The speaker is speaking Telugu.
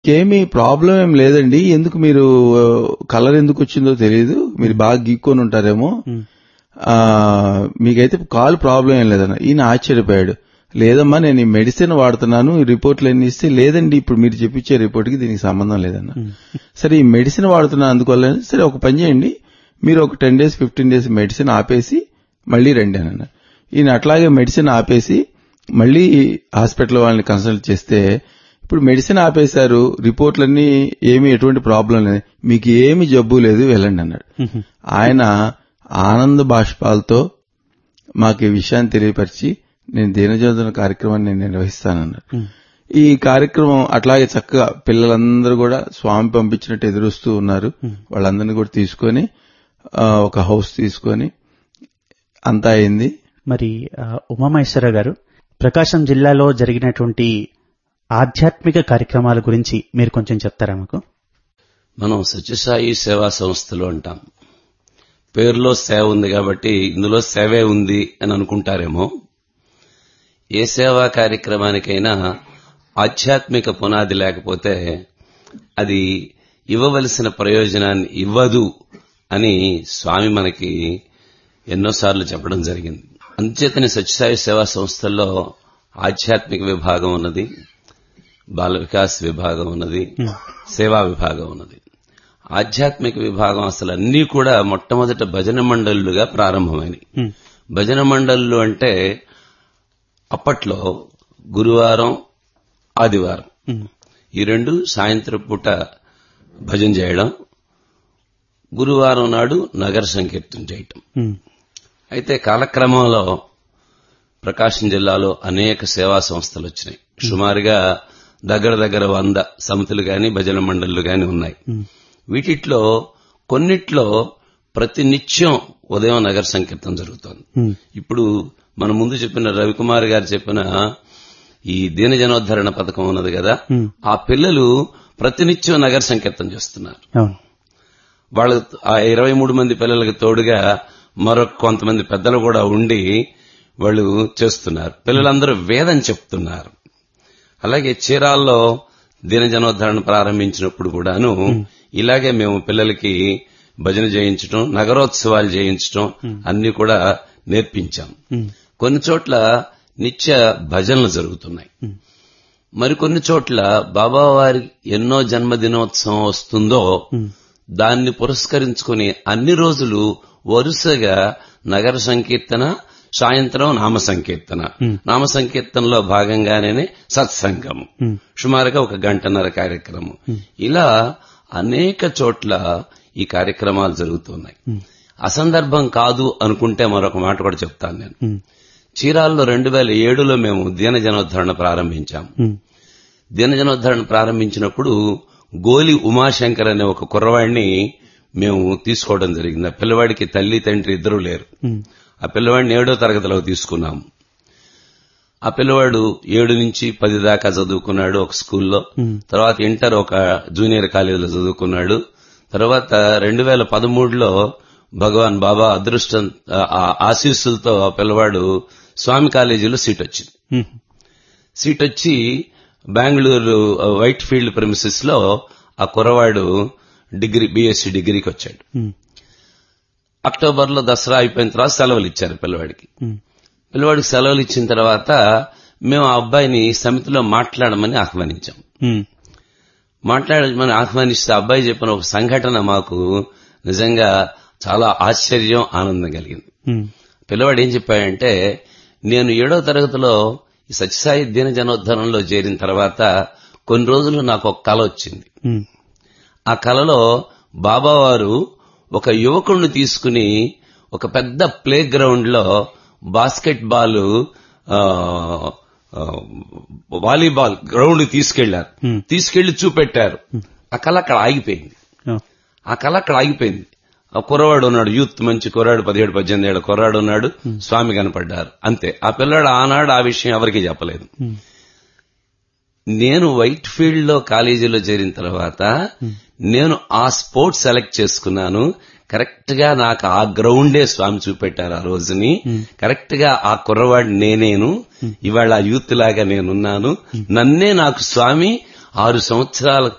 మీకేమీ ప్రాబ్లం ఏం లేదండి ఎందుకు మీరు కలర్ ఎందుకు వచ్చిందో తెలియదు మీరు బాగా గీక్కొని ఉంటారేమో ఆ, మీకైతే కాలు ప్రాబ్లం ఏం లేదన్న ఈయన ఆశ్చర్యపోయాడు లేదమ్మా నేను ఈ మెడిసిన్ వాడుతున్నాను ఈ రిపోర్ట్లు ఎన్ని ఇస్తే లేదండి ఇప్పుడు మీరు చెప్పించే రిపోర్ట్కి దీనికి సంబంధం లేదన్న సరే ఈ మెడిసిన్ వాడుతున్నా అందువల్ల సరే ఒక పని చేయండి మీరు ఒక ten days fifteen days medicine ఆపేసి మళ్ళీ రండి అని అన్నారు ఈయన అట్లాగే మెడిసిన్ ఆపేసి మళ్ళీ హాస్పిటల్ వాళ్ళని కన్సల్ట్ చేస్తే ఇప్పుడు మెడిసిన్ ఆపేశారు రిపోర్ట్లన్నీ ఏమీ ఎటువంటి ప్రాబ్లం లేదు మీకు ఏమి జబ్బు లేదు వెళ్ళండి అన్నాడు ఆయన ఆనంద బాష్పాలతో మాకు ఈ విషయాన్ని తెలియపరిచి నేను దీనజోదన కార్యక్రమాన్ని నేను నిర్వహిస్తానన్నాడు ఈ కార్యక్రమం అట్లాగే చక్కగా పిల్లలందరూ కూడా స్వామి పంపించినట్టు ఎదురుస్తూ ఉన్నారు వాళ్ళందరినీ కూడా తీసుకొని ఆ, ఒక హౌస్ తీసుకొని అంతా అయింది మరి ఆ, ఉమామహేశ్వర గారు ప్రకాశం జిల్లాలో జరిగినటువంటి ఆధ్యాత్మిక కార్యక్రమాల గురించి మీరు కొంచెం చెప్తారా మాకు మనం సత్యసాయి సేవా సంస్థలు అంటాం పేరులో సేవ ఉంది కాబట్టి ఇందులో సేవే ఉంది అని అనుకుంటారేమో ఏ సేవా కార్యక్రమానికైనా ఆధ్యాత్మిక పునాది లేకపోతే అది ఇవ్వవలసిన ప్రయోజనాన్ని ఇవ్వదు అని స్వామి మనకి ఎన్నోసార్లు చెప్పడం జరిగింది అంచేతని సత్యసాయి సేవా సంస్థల్లో ఆధ్యాత్మిక విభాగం ఉన్నది బాల వికాస్ విభాగం ఉన్నది సేవా విభాగం ఉన్నది ఆధ్యాత్మిక విభాగం అసలు అన్నీ కూడా మొట్టమొదట భజన మండళ్లుగా ప్రారంభమైనవి భజన మండళ్ళు అంటే అప్పట్లో గురువారం ఆదివారం ఈ రెండు సాయంత్రం పూట భజన చేయడం గురువారం నాడు నగర సంకీర్తన చేయటం ఉమ్, అయితే కాలక్రమంలో ప్రకాశం జిల్లాలో అనేక సేవా సంస్థలు వచ్చినాయి సుమారుగా దగ్గర దగ్గర వంద సమితులు గాని భజన మండళ్లు గాని ఉన్నాయి వీటిట్లో కొన్నిట్లో ప్రతి నిత్యం ఉదయం నగర సంకీర్తన జరుగుతోంది ఉమ్, ఇప్పుడు మన ముందు చెప్పిన రవికుమార్ గారు చెప్పిన ఈ దీన జనోద్ధరణ పథకం ఉన్నది కదా ఆ పిల్లలు ప్రతినిత్యం నగర సంకీర్తన చేస్తున్నారు అవును వాళ్ళ ఆ ఇరవై మూడు మంది పిల్లలకి తోడుగా మరొక కొంతమంది పెద్దలు కూడా ఉండి వాళ్ళు చేస్తున్నారు పిల్లలందరూ వేదం చెప్తున్నారు అలాగే చీరాల్లో దినజనోద్ధరణ ప్రారంభించినప్పుడు కూడాను ఇలాగే మేము పిల్లలకి భజన చేయించడం నగరోత్సవాలు చేయించడం అన్ని కూడా నేర్పించాం కొన్ని చోట్ల నిత్య భజనలు జరుగుతున్నాయి మరికొన్ని చోట్ల బాబావారి ఎన్నో జన్మదినోత్సవం వస్తుందో దాన్ని పురస్కరించుకుని అన్ని రోజులు వరుసగా నగర సంకీర్తన సాయంత్రం నామ సంకీర్తన నామ సంకీర్తనలో భాగంగానే సత్సంగం సుమారుగా ఒక గంటన్నర కార్యక్రమం ఇలా అనేక చోట్ల ఈ కార్యక్రమాలు జరుగుతున్నాయి అసందర్భం కాదు అనుకుంటే మరొక మాట కూడా చెప్తాను నేను చీరాల్లో రెండు వేల ఏడులో మేము దీన జనోద్ధరణ ప్రారంభించాం దీన జనోద్ధరణ ప్రారంభించినప్పుడు గోలి ఉమాశంకర్ అనే ఒక కుర్రవాడిని మేము తీసుకోవడం జరిగింది ఆ పిల్లవాడికి తల్లి తండ్రి ఇద్దరు లేరు ఆ పిల్లవాడిని ఏడో తరగతిలో తీసుకున్నాము ఆ పిల్లవాడు ఏడు నుంచి పది దాకా చదువుకున్నాడు ఒక స్కూల్లో తర్వాత ఇంటర్ ఒక జూనియర్ కాలేజీలో చదువుకున్నాడు తర్వాత రెండు వేల పదమూడులో భగవాన్ బాబా అదృష్టం ఆ- ఆ ఆశీస్సులతో ఆ పిల్లవాడు స్వామి కాలేజీలో సీట్ వచ్చింది ఉమ్, సీట్ వచ్చి బెంగళూరు వైట్ ఫీల్డ్ ప్రెమిసెస్ లో ఆ కుర్రవాడు డిగ్రీ బీఎస్సీ డిగ్రీకి వచ్చాడు ఉమ్, అక్టోబర్ లో దసరా అయిపోయిన తర్వాత సెలవులు ఇచ్చారు పిల్లవాడికి ఉమ్, పిల్లవాడికి సెలవులు ఇచ్చిన తర్వాత మేము ఆ అబ్బాయిని సమితిలో మాట్లాడమని ఆహ్వానించాం ఉమ్, మాట్లాడమని ఆహ్వానిస్తే ఆ అబ్బాయి చెప్పిన ఒక సంఘటన మాకు నిజంగా చాలా ఆశ్చర్యం ఆనందం కలిగింది ఉమ్, పిల్లవాడు ఏం చెప్పాడంటే నేను ఏడో తరగతిలో ఈ సత్యసాయి దీన జనోద్ధరణలో చేరిన తర్వాత కొన్ని రోజులు నాకు ఒక కళ వచ్చింది ఉమ్, ఆ కళలో బాబావారు ఒక యువకుడిని తీసుకుని ఒక పెద్ద ప్లే గ్రౌండ్ లో బాస్కెట్ బాల్ ఆ, ఆ, వాలీబాల్ గ్రౌండ్ తీసుకెళ్లారు Hmm. తీసుకెళ్లి చూపెట్టారు ఆ కళ అక్కడ ఆగిపోయింది అవును. ఆ కళ అక్కడ ఆగిపోయింది ఆ కుర్రవాడు ఉన్నాడు యూత్ మంచి కుర్రాడు పదిహేడు పద్దెనిమిది ఏళ్ళ కుర్రాడు ఉన్నాడు స్వామి కనపడ్డారు అంతే ఆ పిల్లాడు ఆనాడు ఆ విషయం ఎవరికి చెప్పలేదు ఉమ్, నేను వైట్ ఫీల్డ్ లో కాలేజీలో చేరిన తర్వాత నేను ఆ స్పోర్ట్స్ సెలెక్ట్ చేసుకున్నాను కరెక్ట్ గా నాకు ఆ గ్రౌండే స్వామి చూపెట్టారు ఆ రోజుని కరెక్ట్ గా ఆ కుర్రవాడు నేనేను ఇవాళ ఆ యూత్ లాగా నేనున్నాను నన్నే నాకు స్వామి ఆరు సంవత్సరాల